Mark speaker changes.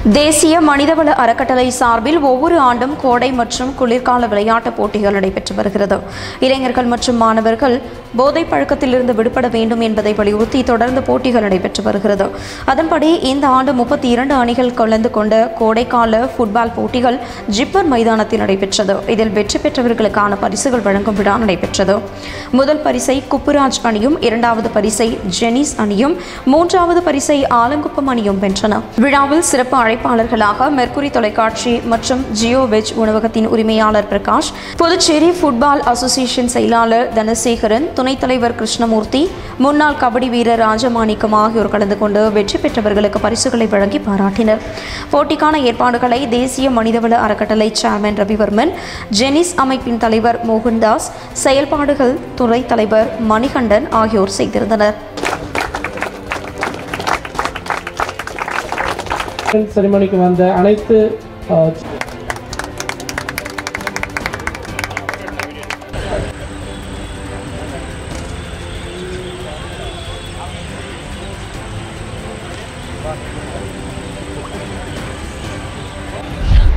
Speaker 1: தேசிய மனிதவள அறக்கட்டளை சார்பில் ஒவ்வொரு ஆண்டும் கோடை மற்றும் குளிர்கால விளையாட்டுப் போட்டிகள் நடைபெற்று வருகிறது இளைஞர்கள் மற்றும் மாணவர்கள் போதைப் பழக்கத்திலிருந்து விடுபட வேண்டும் என்பதை வலியுறுத்தி தொடர்ந்து போட்டிகள் நடைபெற்று வருகிறது அதன்படி இந்த ஆண்டு முப்பத்தி இரண்டு அணிகள் கலந்து கொண்ட கோடைக்கால ஃபுட்பால் போட்டிகள் ஜிப்பர் மைதானத்தில் நடைபெற்றது இதில் வெற்றி பெற்றவர்களுக்கான பரிசுகள் வழங்கும் விழா நடைபெற்றது முதல் பரிசை குப்புராஜ் அணியும் இரண்டாவது பரிசை ஜெனிஸ் அணியும் மூன்றாவது பரிசை ஆலங்குப்பம் அணியும் வென்றன விழாவில் சிறப்பு அழைப்பாளர்களாக மெர்க்குரி தொலைக்காட்சி மற்றும் ஜியோ வெஜ் உணவகத்தின் உரிமையாளர் பிரகாஷ் புதுச்சேரி ஃபுட்பால் அசோசியேஷன் செயலாளர் தனசேகரன் துணைத் தலைவர் கிருஷ்ணமூர்த்தி முன்னாள் கபடி வீரர் ராஜமாணிக்கம் ஆகியோர் கலந்து கொண்டு வெற்றி பெற்றவர்களுக்கு பரிசுகளை வழங்கி பாராட்டினர் போட்டிக்கான ஏற்பாடுகளை தேசிய மனிதவள அறக்கட்டளை சேர்மன் ரவிவர்மன் ஜெனிஸ் அமைப்பின் தலைவர் மோகன்தாஸ் செயல்பாடுகள் துறை தலைவர் மணிகண்டன் ஆகியோர் செய்திருந்தனர்
Speaker 2: செரிமனிக்கு வந்த அனைத்து அஹ்,